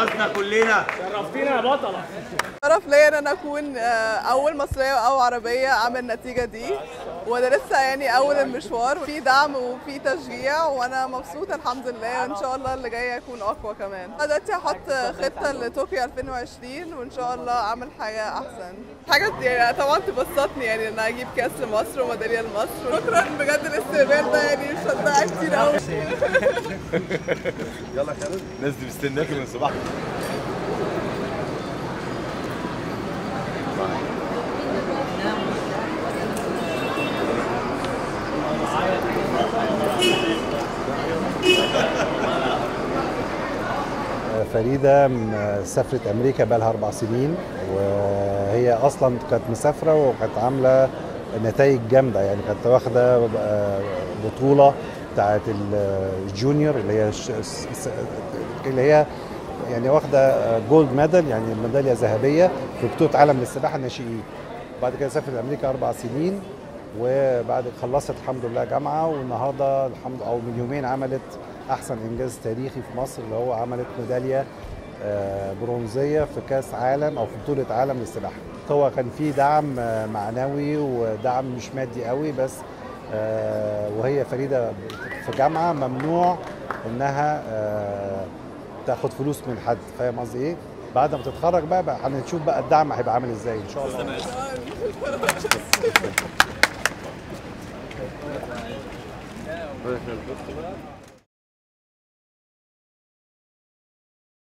شرفنا كلنا شرفتينا يا بطله شرف ليا ان انا اكون آه، اول مصريه او عربيه اعمل النتيجه دي وانا لسه يعني اول المشوار في دعم وفي تشجيع وانا مبسوطه الحمد لله وان شاء الله اللي جاي يكون اقوى كمان أنا دلوقتي هحط خطه لطوكيو 2020 وان شاء الله اعمل حاجه احسن حاجه يعني طبعا تبسطني يعني ان أنا اجيب كاس لمصر وميداليه لمصر شكرا بجد الاستقبال ده يعني مش هتضيع كتير قوي الناس دي مستناكي من صباح فريدة م- سافرت أمريكا بقى لها أربع سنين وهي أصلا كانت مسافرة وكانت عاملة نتائج جامدة يعني كانت واخدة آه، بطولة بتاعت الجونيور اللي هي ش- س- س- اللي هي يعني واخدة جولد ميدال يعني ميدالية ذهبية في بطولة عالم للسباحة الناشئين بعد كده سافرت أمريكا أربع سنين وبعد خلصت الحمد لله جامعة والنهاردة الحمد أو من يومين عملت أحسن إنجاز تاريخي في مصر اللي هو عملت ميدالية آه، برونزية في كأس عالم أو في بطولة عالم للسباحة هو كان في دعم آه، معنوي ودعم مش مادي قوي بس آه، وهي فريدة في جامعة ممنوع إنها آه، تاخد فلوس من حد فاهم قصدي إيه؟ بعد ما تتخرج بقى, بقى هنشوف بقى الدعم هيبقى عامل ازاي ان شاء الله